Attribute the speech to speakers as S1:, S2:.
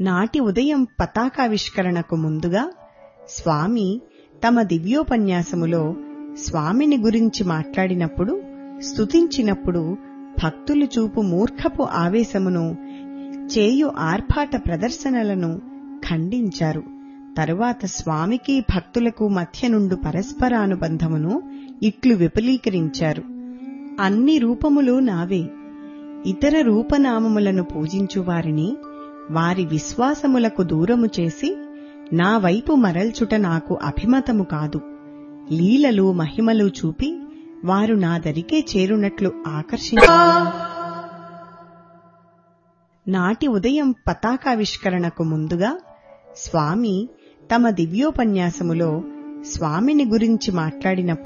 S1: నాటి ఉదయం పతాకావిష్కరణకు ముందుగా స్వామి తమ దివ్యోపన్యాసములో స్వామిని గురించి మాట్లాడినప్పుడు స్తుతించినప్పుడు భక్తులు చూపు మూర్ఖపు ఆవేశమును చేయు ఆర్భాట ప్రదర్శనలను ఖండించారు తరువాత స్వామికి భక్తులకు మధ్య నుండు పరస్పరానుబంధమును ఇట్లు విపులీకరించారు అన్ని రూపములు నావే ఇతర రూపనామములను పూజించువారిని వారి విశ్వాసములకు దూరము చేసి నా వైపు మరల్చుట నాకు అభిమతము కాదు లీలలు మహిమలు చూపి వారు నా దరికే చేరునట్లు ఆకర్షించారు నాటి ఉదయం పతాకావిష్కరణకు ముందుగా స్వామి తమ దివ్యోపన్యాసములో స్వామిని గురించి మాట్లాడినప్పుడు